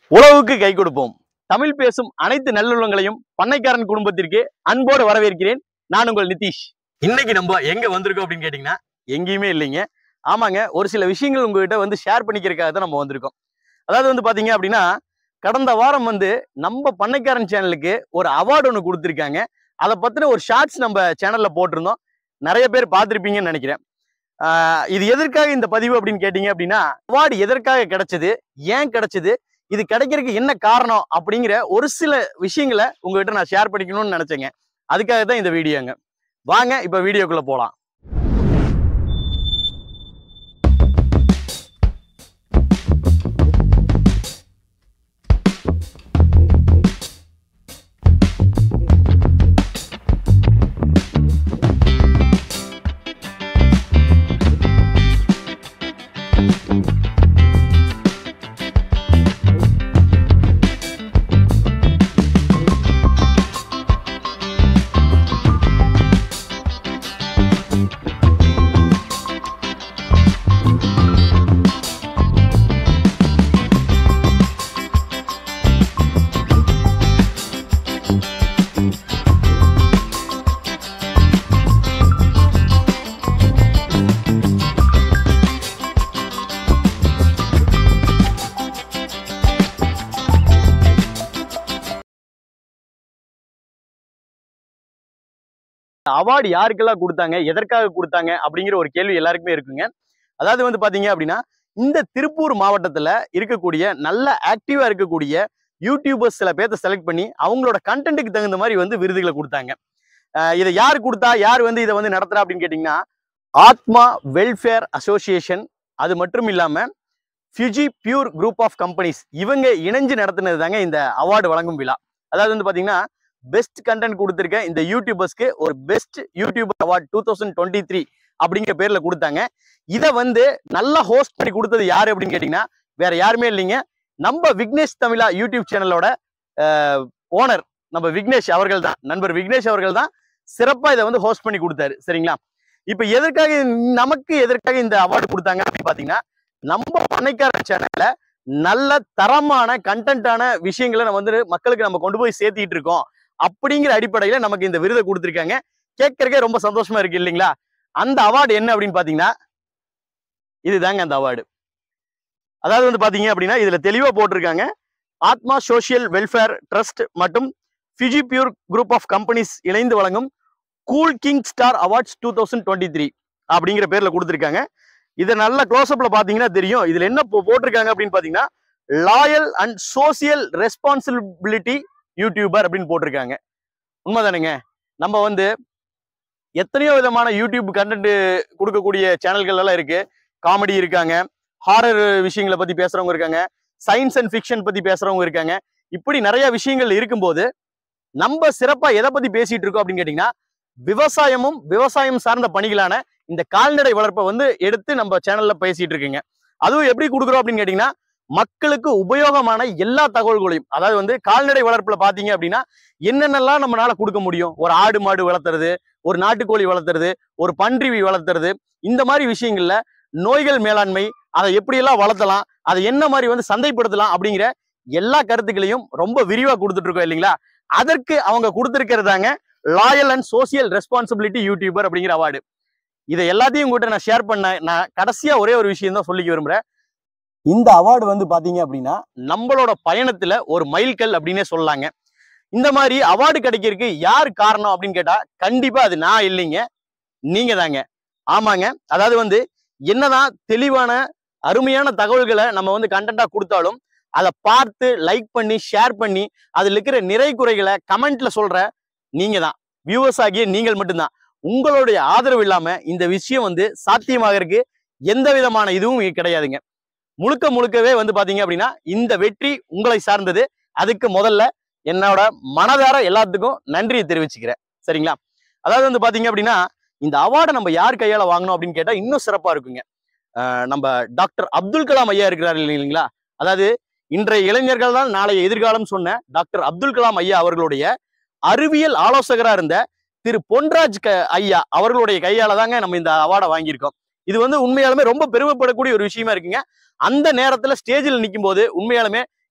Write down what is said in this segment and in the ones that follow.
உழவுக்கு கை கொடுப்போம் தமிழ் பேசும் அனைத்து நல்லுள்ளங்களையும் பண்ணைக்காரன் குடும்பத்திற்கு அன்போடு வரவேற்கிறேன் நான் உங்கள் நிதிஷ் இன்னைக்கு நம்ம எங்க வந்திருக்கோம் அப்படின்னு கேட்டீங்கன்னா எங்கேயுமே இல்லைங்க ஆமாங்க ஒரு சில விஷயங்கள் உங்ககிட்ட வந்து ஷேர் பண்ணிக்கிறதுக்காக தான் நம்ம வந்திருக்கோம் அதாவது வந்து பாத்தீங்க அப்படின்னா கடந்த வாரம் வந்து நம்ம பண்ணைக்காரன் சேனலுக்கு ஒரு அவார்டு ஒன்று கொடுத்துருக்காங்க அதை பத்தின ஒரு ஷார்ட்ஸ் நம்ம சேனல்ல போட்டிருந்தோம் நிறைய பேர் பார்த்துருப்பீங்கன்னு நினைக்கிறேன் ஆஹ் இது எதற்காக இந்த பதிவு அப்படின்னு கேட்டீங்க அப்படின்னா அவார்டு எதற்காக கிடைச்சது ஏன் கிடைச்சது இது கிடைக்கிறதுக்கு என்ன காரணம் அப்படிங்கிற ஒரு சில விஷயங்களை உங்ககிட்ட நான் ஷேர் பண்ணிக்கணும்னு நினைச்சேங்க அதுக்காக தான் இந்த வீடியோங்க வாங்க இப்ப வீடியோக்குள்ள போலாம் அவார்டு யாருக்கெல்லாம் கொடுத்தாங்க எதற்காக கொடுத்தாங்க அப்படிங்கிற ஒரு கேள்வி எல்லாருக்குமே இருக்குங்க அதாவது வந்து பாத்தீங்க அப்படின்னா இந்த திருப்பூர் மாவட்டத்துல இருக்கக்கூடிய நல்ல ஆக்டிவா இருக்கக்கூடிய யூடியூபர்ஸ் சில பேர்த்த செலக்ட் பண்ணி அவங்களோட கண்டென்ட்டுக்கு தகுந்த மாதிரி வந்து விருதுகளை கொடுத்தாங்க அஹ் இதை யார் கொடுத்தா யார் வந்து இதை வந்து நடத்துறா அப்படின்னு கேட்டிங்கன்னா ஆத்மா வெல்ஃபேர் அசோசியேஷன் அது மட்டும் இல்லாம Fuji pure group of companies இவங்க இணைஞ்சு நடத்தினது தாங்க இந்த அவார்டு வழங்கும் விழா அதாவது வந்து பாத்தீங்கன்னா பெஸ்ட் கண்டென்ட் கொடுத்துருக்க இந்த யூடியூபர்ஸ்க்கு ஒரு best YouTuber award two thousand twenty three அப்படிங்கிற பேர்ல கொடுத்தாங்க இதை வந்து நல்லா ஹோஸ்ட் பண்ணி கொடுத்தது யாரு அப்படின்னு கேட்டீங்கன்னா வேற யாருமே இல்லைங்க நம்ம விக்னேஷ் தமிழா யூடியூப் சேனலோட ஓனர் நம்ம விக்னேஷ் அவர்கள் தான் நண்பர் விக்னேஷ் அவர்கள் தான் சிறப்பா இதை வந்து ஹோஸ்ட் பண்ணி கொடுத்தாரு சரிங்களா இப்ப எதற்காக நமக்கு எதற்காக இந்த அவார்டு கொடுத்தாங்க அப்படின்னு பாத்தீங்கன்னா நம்ம பண்ணைக்கார சேனல்ல நல்ல தரமான கண்டென்ட்டான விஷயங்களை நம்ம வந்து மக்களுக்கு நம்ம கொண்டு போய் சேர்த்திட்டு இருக்கோம் அப்படிங்கிற அடிப்படையில நமக்கு இந்த விருதை கொடுத்துருக்காங்க கேட்கறக்கே ரொம்ப சந்தோஷமா இருக்கு இல்லைங்களா அந்த அவார்டு என்ன அப்படின்னு பாத்தீங்கன்னா இதுதாங்க அந்த அவார்டு அதாவது வந்து பாத்தீங்க அப்படின்னா இதுல தெளிவா போட்டிருக்காங்க ஆத்மா சோஷியல் வெல்ஃபேர் ட்ரஸ்ட் மற்றும் Fiji pure group of companies இணைந்து வழங்கும் cool king star awards two thousand twenty three அப்படிங்கிற பேர்ல கொடுத்துருக்காங்க இதை நல்ல க்ளோஸ்அப்ல பாத்தீங்கன்னா தெரியும் இதுல என்ன போ- போட்டிருக்காங்க அப்படின்னு பாத்தீங்கன்னா loyal and social responsibility YouTuber அப்படின்னு போட்டிருக்காங்க உண்மைதானுங்க நம்ம வந்து எத்தனையோ விதமான யூடியூப் கண்டென்ட் கொடுக்கக்கூடிய சேனல்கள் எல்லாம் இருக்கு காமெடி இருக்காங்க ஹாரர் விஷயங்களை பத்தி பேசுறவங்க இருக்காங்க சயின்ஸ் அண்ட் ஃபிக்ஷன் பத்தி பேசுறவங்க இருக்காங்க இப்படி நிறைய விஷயங்கள் இருக்கும்போது நம்ம சிறப்பா எதை பத்தி பேசிட்டு இருக்கோம் அப்படின்னு கேட்டீங்கன்னா விவசாயமும் விவசாயம் சார்ந்த பணிகளான இந்த கால்நடை வளர்ப்பை வந்து எடுத்து நம்ம சேனல்ல பேசிட்டு இருக்கீங்க அதுவும் எப்படி கொடுக்குறோம் அப்படின்னு கேட்டீங்கன்னா மக்களுக்கு உபயோகமான எல்லா தகவல்களையும் அதாவது வந்து கால்நடை வளர்ப்புல பாத்தீங்க அப்படின்னா என்னென்னலாம் நம்மளால கொடுக்க முடியும் ஒரு ஆடு மாடு வளர்த்துறது ஒரு நாட்டுக்கோழி வளர்த்துறது ஒரு பன்றி வளர்த்துறது இந்த மாதிரி விஷயங்கள்ல நோய்கள் மேலாண்மை அதை எப்படியெல்லாம் வளர்த்தலாம் அதை என்ன மாதிரி வந்து சந்தைப்படுத்தலாம் அப்படிங்கிற எல்லா கருத்துக்களையும் ரொம்ப விரிவா கொடுத்துட்டு இருக்கோம் இல்லைங்களா அதற்கு அவங்க கொடுத்துருக்கிறதாங்க loyal and social responsibility YouTuber அப்படிங்கிற அவார்டு இதை எல்லாத்தையும் உங்ககிட்ட நான் ஷேர் பண்ண நான் கடைசியா ஒரே ஒரு விஷயம் தான் சொல்லிக்க விரும்புறேன் இந்த அவார்டு வந்து பாத்தீங்க அப்படின்னா நம்மளோட பயணத்துல ஒரு மைல்கல் அப்படின்னே சொல்லலாங்க இந்த மாதிரி அவார்டு கிடைக்கிறதுக்கு யார் காரணம் அப்படின்னு கேட்டா கண்டிப்பா அது நான் இல்லைங்க நீங்க தாங்க ஆமாங்க அதாவது வந்து என்னதான் தெளிவான அருமையான தகவல்களை நம்ம வந்து கண்டென்ட்டா கொடுத்தாலும் அதை பார்த்து லைக் பண்ணி ஷேர் பண்ணி அதுல இருக்கிற நிறை குறைகளை கமெண்ட்ல சொல்ற நீங்க தான் வியூவர்ஸ் ஆகிய நீங்கள் மட்டும்தான் உங்களுடைய ஆதரவு இல்லாம இந்த விஷயம் வந்து சாத்தியமாகறதுக்கு எந்த விதமான இதுவும் இங்க கிடையாதுங்க முழுக்க முழுக்கவே வந்து பாத்தீங்க அப்படின்னா இந்த வெற்றி உங்களை சார்ந்தது அதுக்கு முதல்ல என்னோட மனதார எல்லாத்துக்கும் நன்றியை தெரிவிச்சுக்கிறேன் சரிங்களா அதாவது வந்து பாத்தீங்க அப்படின்னா இந்த அவார்டை நம்ம யார் கையால வாங்கணும் அப்படின்னு கேட்டா இன்னும் சிறப்பா இருக்குங்க அஹ் நம்ம டாக்டர் அப்துல் கலாம் ஐயா இருக்கிறார் இல்லைங்களா அதாவது இன்றைய இளைஞர்கள் தான் நாளைய எதிர்காலம் சொன்ன டாக்டர் அப்துல் கலாம் ஐயா அவர்களுடைய அறிவியல் ஆலோசகரா இருந்த திரு பொன்ராஜ் க ஐயா அவர்களுடைய கையால தாங்க நம்ம இந்த அவார்டை வாங்கியிருக்கோம் இது வந்து உண்மையாலுமே ரொம்ப பெருமைப்படக்கூடிய ஒரு விஷயமா இருக்குங்க அந்த நேரத்துல ஸ்டேஜில் நிற்கும் போது உண்மையாலுமே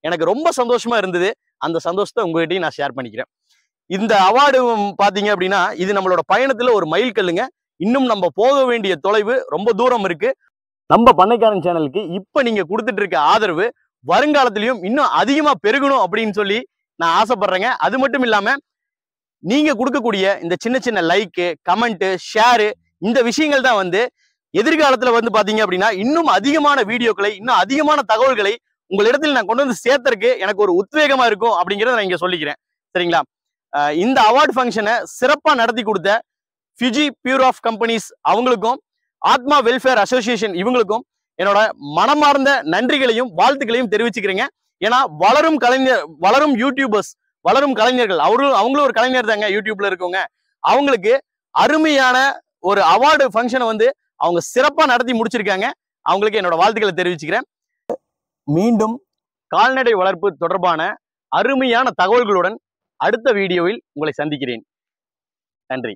எனக்கு ரொம்ப சந்தோஷமா இருந்தது அந்த சந்தோஷத்தை உங்ககிட்டயும் நான் ஷேர் பண்ணிக்கிறேன் இந்த அவார்டு பாத்தீங்க அப்படின்னா இது நம்மளோட பயணத்துல ஒரு மைல் கல்லுங்க இன்னும் நம்ம போக வேண்டிய தொலைவு ரொம்ப தூரம் இருக்கு நம்ம பண்ணைக்காரன் சேனலுக்கு இப்ப நீங்க கொடுத்துட்டு இருக்க ஆதரவு வருங்காலத்திலயும் இன்னும் அதிகமா பெருகணும் அப்படின்னு சொல்லி நான் ஆசைப்படுறேங்க அது மட்டும் இல்லாம நீங்க கொடுக்கக்கூடிய இந்த சின்ன சின்ன லைக்கு கமெண்ட் ஷேரு இந்த விஷயங்கள் தான் வந்து எதிர்காலத்துல வந்து பாத்தீங்க அப்படின்னா இன்னும் அதிகமான வீடியோக்களை இன்னும் அதிகமான தகவல்களை உங்களிடத்தில் நான் கொண்டு வந்து சேர்த்தறதுக்கு எனக்கு ஒரு உத்வேகமா இருக்கும் அப்படிங்கறத நான் இங்க சொல்லிக்கிறேன் சரிங்களா அஹ் இந்த அவார்ட் ஃபங்க்ஷனை சிறப்பா நடத்தி கொடுத்த ஃபிஜி பியூர் ஆஃப் கம்பெனிஸ் அவங்களுக்கும் ஆத்மா வெல்ஃபேர் அசோசியேஷன் இவங்களுக்கும் என்னோட மனமார்ந்த நன்றிகளையும் வாழ்த்துக்களையும் தெரிவிச்சுக்கிறேங்க ஏன்னா வளரும் கலைஞர் வளரும் யூடியூபர்ஸ் வளரும் கலைஞர்கள் அவரும் அவங்களும் ஒரு கலைஞர் தாங்க யூடியூப்ல இருக்கவங்க அவங்களுக்கு அருமையான ஒரு அவார்டு ஃபங்க்ஷனை வந்து அவங்க சிறப்பா நடத்தி முடிச்சிருக்காங்க அவங்களுக்கு என்னோட வாழ்த்துக்களை தெரிவிச்சுக்கிறேன் மீண்டும் கால்நடை வளர்ப்பு தொடர்பான அருமையான தகவல்களுடன் அடுத்த வீடியோவில் உங்களை சந்திக்கிறேன் நன்றி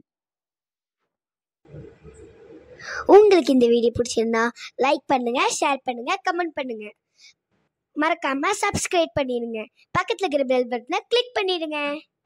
உங்களுக்கு இந்த வீடியோ பிடிச்சிருந்தா லைக் பண்ணுங்க ஷேர் பண்ணுங்க கமெண்ட் பண்ணுங்க மறக்காம சப்ஸ்கிரைப் பண்ணிடுங்க பக்கத்துல இருக்கிற பெல் பட்டனை கிளிக் பண்ணிடுங்க